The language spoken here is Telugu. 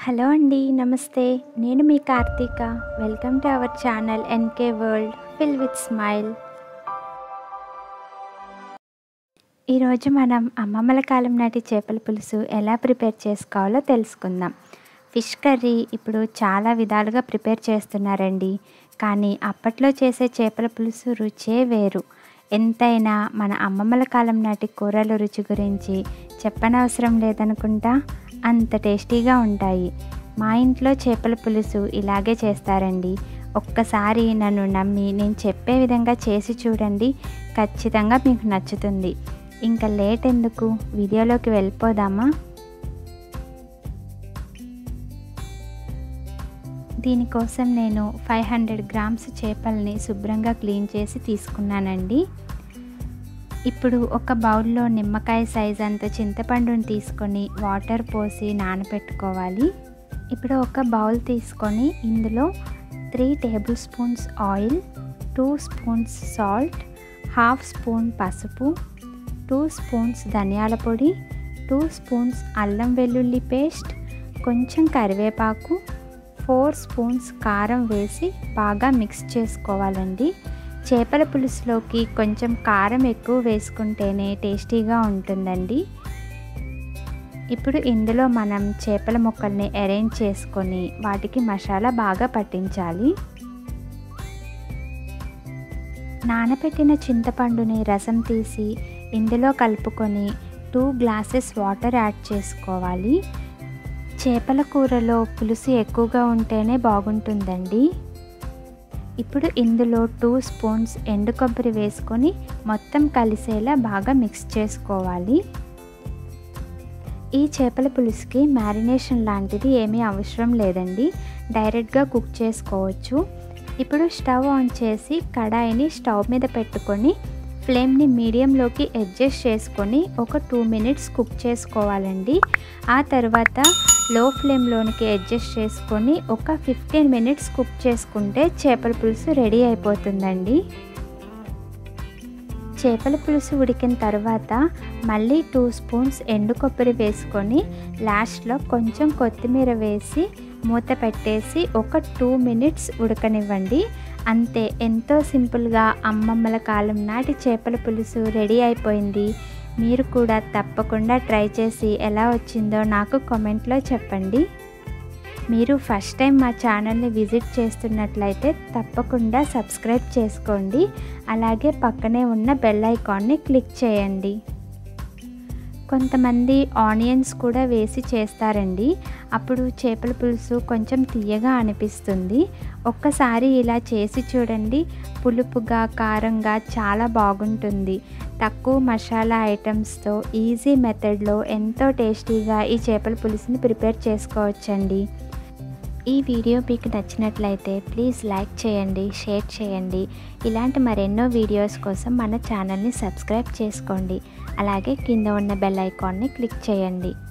హలో అండి నమస్తే నేను మీ Karthika welcome to our channel NK world fill with smile ఈరోజు మనం అమ్మమ్మల కాలం నాటి చేపల పులుసు ఎలా ప్రిపేర్ చేసుకోవాలో తెలుసుకుందాం ఫిష్ కర్రీ ఇప్పుడు చాలా విధాలుగా ప్రిపేర్ చేస్తున్నారండి కానీ అప్పట్లో చేసే చేపల పులుసు రుచే వేరు ఎంతైనా మన అమ్మమ్మల కాలం నాటి కూరల రుచి గురించి చెప్పనవసరం లేదనుకుంటా అంత టేస్టీగా ఉంటాయి మా ఇంట్లో చేపల పులుసు ఇలాగే చేస్తారండి ఒక్కసారి నన్ను నమ్మి నేను చెప్పే విధంగా చేసి చూడండి ఖచ్చితంగా మీకు నచ్చుతుంది ఇంకా లేట్ ఎందుకు వీడియోలోకి వెళ్ళిపోదామా దీనికోసం నేను ఫైవ్ హండ్రెడ్ గ్రామ్స్ చేపల్ని శుభ్రంగా క్లీన్ చేసి తీసుకున్నానండి ఇప్పుడు ఒక బౌల్లో నిమ్మకాయ సైజ్ అంత చింతపండుని తీసుకొని వాటర్ పోసి నానబెట్టుకోవాలి ఇప్పుడు ఒక బౌల్ తీసుకొని ఇందులో three table spoons oil two spoons salt half spoon పసుపు టూ స్పూన్స్ ధనియాల పొడి టూ స్పూన్స్ అల్లం వెల్లుల్లి పేస్ట్ కొంచెం కరివేపాకు ఫోర్ స్పూన్స్ కారం వేసి బాగా మిక్స్ చేసుకోవాలండి చేపల పులుసులోకి కొంచెం కారం ఎక్కువ వేసుకుంటేనే టేస్టీగా ఉంటుందండి ఇప్పుడు ఇందులో మనం చేపల ముక్కల్ని అరేంజ్ చేసుకొని వాటికి మసాలా బాగా పట్టించాలి నానబెట్టిన చింతపండుని రసం తీసి ఇందులో కలుపుకొని టూ గ్లాసెస్ వాటర్ యాడ్ చేసుకోవాలి చేపల కూరలో పులుసు ఎక్కువగా ఉంటేనే బాగుంటుందండి ఇప్పుడు ఇందులో టూ స్పూన్స్ ఎండు కొబ్బరి వేసుకొని మొత్తం కలిసేలా బాగా మిక్స్ చేసుకోవాలి ఈ చేపల పులుసుకి మ్యారినేషన్ లాంటిది ఏమీ అవసరం లేదండి డైరెక్ట్గా కుక్ చేసుకోవచ్చు ఇప్పుడు స్టవ్ ఆన్ చేసి కడాయిని స్టవ్ మీద పెట్టుకొని ఫ్లేమ్ని మీడియంలోకి అడ్జస్ట్ చేసుకొని ఒక టూ మినిట్స్ కుక్ చేసుకోవాలండి ఆ తర్వాత లో ఫ్లేమ్లోనికి అడ్జస్ట్ చేసుకొని ఒక ఫిఫ్టీన్ మినిట్స్ కుక్ చేసుకుంటే చేపల పులుసు రెడీ అయిపోతుందండి చేపల పులుసు ఉడికిన తర్వాత మళ్ళీ టూ స్పూన్స్ ఎండు కొబ్బరి వేసుకొని లాస్ట్లో కొంచెం కొత్తిమీర వేసి మూత పెట్టేసి ఒక టూ మినిట్స్ ఉడకనివ్వండి అంతే ఎంతో సింపుల్గా అమ్మమ్మల కాలం నాటి చేపల పులుసు రెడీ అయిపోయింది మీరు కూడా తప్పకుండా ట్రై చేసి ఎలా వచ్చిందో నాకు కామెంట్లో చెప్పండి మీరు ఫస్ట్ టైం మా ఛానల్ని విజిట్ చేస్తున్నట్లయితే తప్పకుండా సబ్స్క్రైబ్ చేసుకోండి అలాగే పక్కనే ఉన్న బెల్ ఐకాన్ని క్లిక్ చేయండి కొంతమంది ఆనియన్స్ కూడా వేసి చేస్తారండి అప్పుడు చేపల పులుసు కొంచెం తీయగా అనిపిస్తుంది ఒక్కసారి ఇలా చేసి చూడండి పులుపుగా కారంగా చాలా బాగుంటుంది తక్కువ మసాలా ఐటమ్స్తో ఈజీ మెథడ్లో ఎంతో టేస్టీగా ఈ చేపల పులుసుని ప్రిపేర్ చేసుకోవచ్చండి ఈ వీడియో మీకు నచ్చినట్లయితే ప్లీజ్ లైక్ చేయండి షేర్ చేయండి ఇలాంటి మరెన్నో వీడియోస్ కోసం మన ఛానల్ని సబ్స్క్రైబ్ చేసుకోండి అలాగే కింద ఉన్న బెల్ ఐకాన్ని క్లిక్ చేయండి